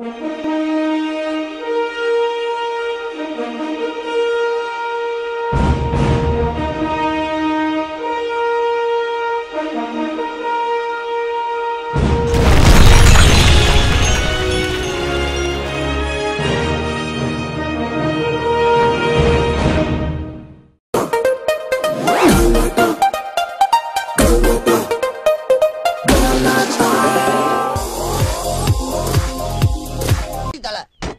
தல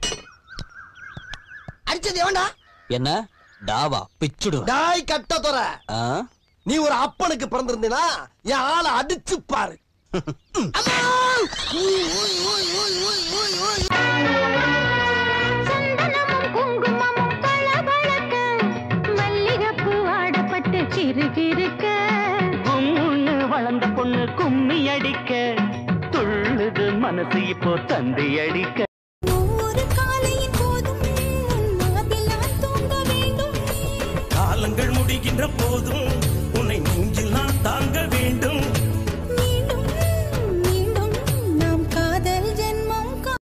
அடிச்சது எவன்டா என்ன டாவா பிச்சுடு டாய் கட்ட தொற ஆ? நீ ஒரு அப்பனுக்கு பிறந்திருந்தீனா என் ஆளை அடிச்சு பாரு அம்மா! ஊய், ஊய், ஊய், ஊய், ஊய், ஊய், ஊய். சந்தனமும் குங்குமமும் பளபளக்க, மல்லிகைப்பூ ஆடப்பட்டு கிறுகிறுக்க. கும்முன்னு வளர்ந்த பொண்ணு கும்மி அடிக்க துள்ளுது மனசு இப்போ தந்தி அடிக்க ஒவ்வொரு காலையின் போதும் உன் மார்பில் நான் தூங்க வேண்டும். காலங்கள் முடிகின்ற போதும் உன்னை நெஞ்சில் நான் தாங்க வேண்டும் மீண்டும், மீண்டும் நாம் காதல் ஜென்மம் கா-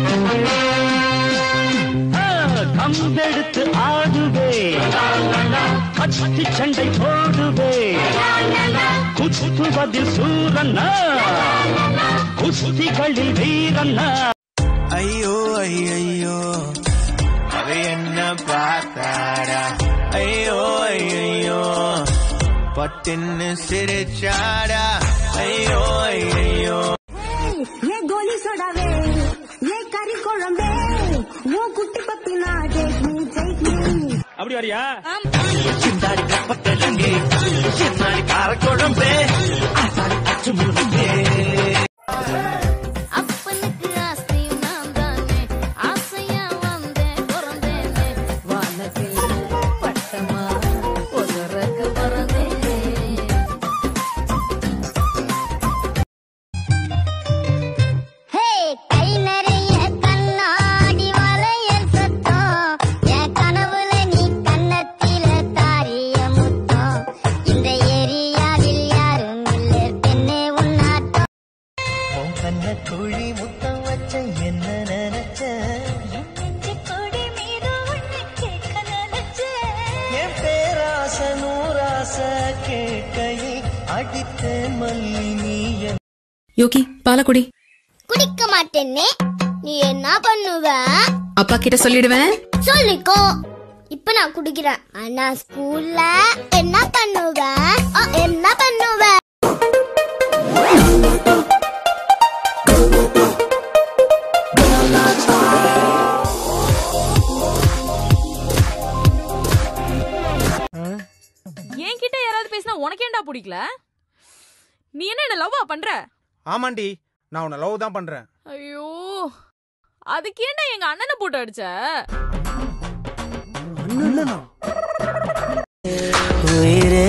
கம்பெடுத்து ஆடுவே கத்தி சண்டை போடுவே குத்துவதில் சூரன்னா குஸ்திகளில் வீரன்னா ஐயோ ஐயோ அவ என்ன பார்த்தாடா ஐயோ ஐயோ பட்டுன்னு சிரிச்சாடா ஐயோ ஐயோ ஏ கோலி சோடாவே ஏ கறி குழம்பே உன் குட்டி பப்பி நான் take me, take me. அப்படி வரியா சிந்தாடி கப்பத்தலங்கே சிந்தாடி காரக்குழம்பே ஆசாடி அச்சு முருங்கே அப்பனுக்கு ஆஸ்தி நான் தானே ஆசையா வந்தேன் பிறந்தேனே வானத்தில் பட்டமா ஒரு ரக்கு பறந்தேனே ஹே கை நிறைய கண்ணாடி வளையல் சத்தம் என் கனவுல நீ கண்ணத்தில தாரிய முத்தம் இந்த ஏரியாவில் யாரும் இல்ல பெண்ணே உன்னாட்டம் உன் கண்ண குழி முத்தம் வச்ச என்ன நினைச்ச என் பேராச நூராச கேட்கையில் அடித்த மல்லி நீ யோகி பாலக்குடி குடிக்க மாட்டேன்னே நீ என்ன பண்ணுவ அப்பா கிட்ட சொல்லிடுவேன் சொல்லிக்கோ இப்ப நான் குடிக்கிறேன் ஆனா ஸ்கூல்ல என்ன பண்ணுவ அ, என்ன பண்ணுவ என்கிட்ட யாராவது பேசினா உனக்கு ஏன்டா பிடிக்கல நீ என்ன என்ன லவ்வா பண்ற ஆமாண்டி நான் உன்னை லவ் தான் பண்றேன் ஐயோ அதுக்கு ஏன்டா எங்க அண்ணனை போட்டு அடிச்ச உயிரே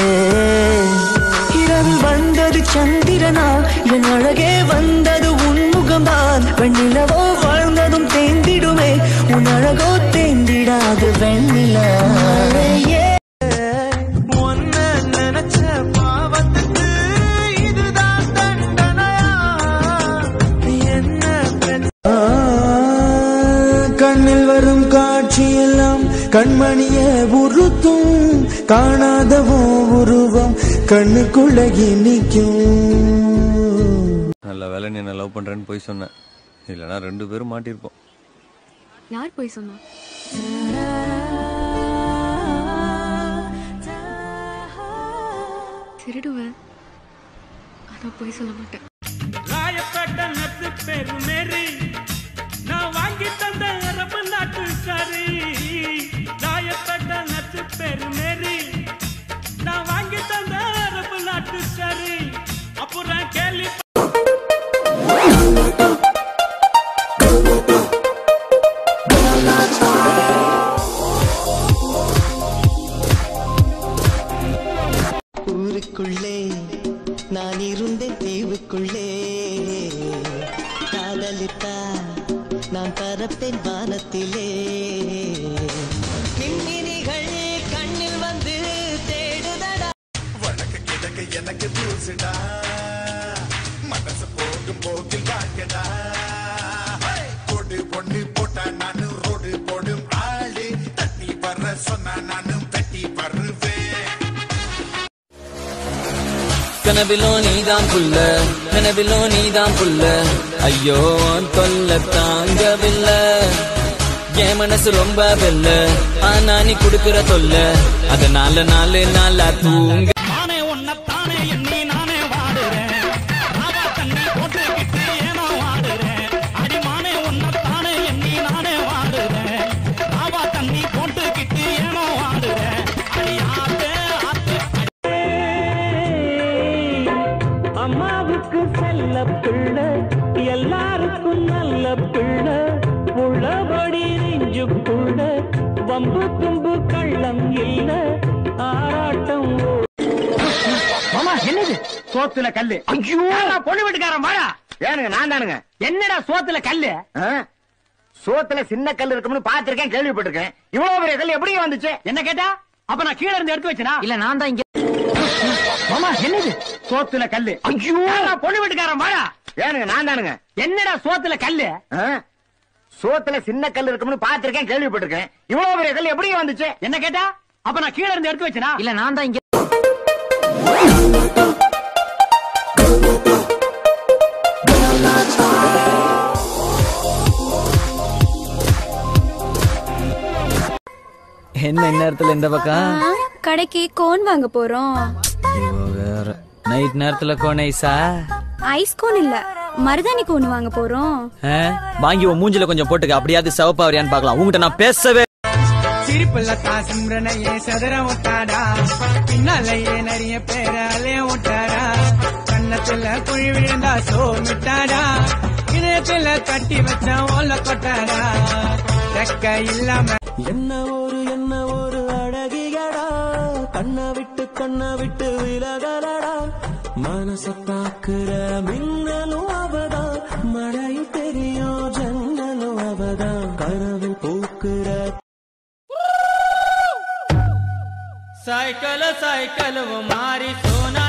இரவு வந்தது சந்திரனா என் அழகே வந்தது உன்முகம்தான் வெண்ணிலவோ வாழ்ந்ததும் தேந்திடுமே உன் அழகோ தேந்திடாது வெண்ணிலா ஒன்ன நினைச்ச பாவத்துக்கு இதுதான் தண்டனையா என்ன பிரச்சனை கண்ணில் வரும் காட்சியெல்லாம் கண்மணிய உறுத்தும் காணாதவோ உருவம் கண்ணுக்குள்ள நிற்கும் நல்ல வேலை நீ என்ன லவ் பண்றேன்னு போய் சொன்னேன் இல்லைன்னா ரெண்டு பேரும் மாட்டியிருப்போம் யார் போய் சொன்னா திருடுவேன் ஆனா போய் சொல்ல மாட்டேன் ராயப்பேட்ட நத்து பேரு மேரி நான் வாங்கி தந்த அரபு நாட்டு சரி ராயப்பேட்ட நத்து பேரு மேரி நான் வாங்கி தந்த அரபு நாட்டு சரி அப்புறம் கேள்வி ஊருக்குள்ளே நான் இருந்தேன் தீவுக்குள்ளே காதலித்தா நான் பரப்பேன் வானத்திலே மின்மினிகள் கண்ணில் வந்து தேடுதடா வடக்கு கிழக்கு எனக்கு தூசுடா மனசு போகும் போக்கில் வாக்கடா ஒண்ணு போட்டா நானும் ரோடு போடும் ஆளு தட்டி வர்ற சொன்னா நானும் தட்டி வருவேன் கனவிலோ நீதான் புல்ல கனவிலோ நீதான் புல்ல ஐயோ உன் தொல்ல தாங்கவில்லை என் மனசு ரொம்ப வெல்ல ஆனா நீ குடுக்கிற தொல்ல அதனால நாலு நாளா தூங்க நானே உன்னத்தானே எண்ணி நானே வாடுறேன் ராவா தண்ணி போட்டுக்கிட்டு ஏனோ வாடுறேன் அடிமானே உன்னத்தானே எண்ணி நானே வாடுறேன் ராவா தண்ணி போட்டுக்கிட்டு ஏனோ வாடுறேன் அடி ஆத்தே ஆத்தே அம்மாவுக்கு செல்ல பிள்ளை எல்லாருக்கும் நல்ல பிள்ளை உள்ளபடி நெஞ்சுக்குள்ள வம்பு தும்பு கள்ளம் இல்ல ஆராட்டம் மாமா என்னது சோத்துல கல்லு ஐயோ பொண்ணு வீட்டுக்காரன் வாடா ஏனுங்க நான் தானுங்க என்னடா சோத்துல கல்லு சோத்துல சின்ன கல் இருக்கும்னு பாத்திருக்கேன் கேள்விப்பட்டிருக்கேன் இவ்வளவு பெரிய கல் எப்படி வந்துச்சு என்ன கேட்டா அப்ப நான் கீழ இருந்து எடுத்து வச்சனா இல்ல நான் தான் இங்க மாமா என்னது சோத்துல கல்லு ஐயோ பொண்ணு வீட்டுக்காரன் வாடா ஏனுங்க நான் தானுங்க என்னடா சோத்துல கல்லு சோத்துல சின்ன கல் இருக்கும்னு பாத்திருக்கேன் கேள்விப்பட்டிருக்கேன் இவ்வளவு பெரிய கல் எப்படி வந்துச்சு என்ன கேட்டா அப்ப நான் கீழ இருந்து எடுத்து வச்சனா இல்ல நான் தான் இங்க என்ன நேரத்துல இந்த பக்கம் கடைக்கு கோன் வாங்க போறோம் இவ வேற நைட் நேரத்துல கோனைசா ஐஸ் கோன் இல்ல மருதாணி கோன் வாங்க போறோம் வாங்கி உன் மூஞ்சில கொஞ்சம் போட்டுக்க அப்படியாவது சிவப்பாவரியான்னு பார்க்கலாம் உங்ககிட்ட நான் பேசவே சிரிப்புல காசும்ரனையே சதுர விட்டாடா பின்னாலேயே நிறைய பேர அலைய விட்டாடா கண்ணத்துல குழி விழுந்தா சோமிட்டாடா இதயத்துல கட்டி வச்ச ஓல கொட்டாடா ரெக்க இல்லாம என்ன ஒரு என்ன ஒரு அழகியடா கண்ணை விட்டு கண்ணை விட்டு விலகலடா மனச தாக்குற மின்னலும் அவதான் மழையும் தெரியும் ஜன்னலும் அவதான் கனவு பூக்குற साइकिल साइकिल वो मारी सोना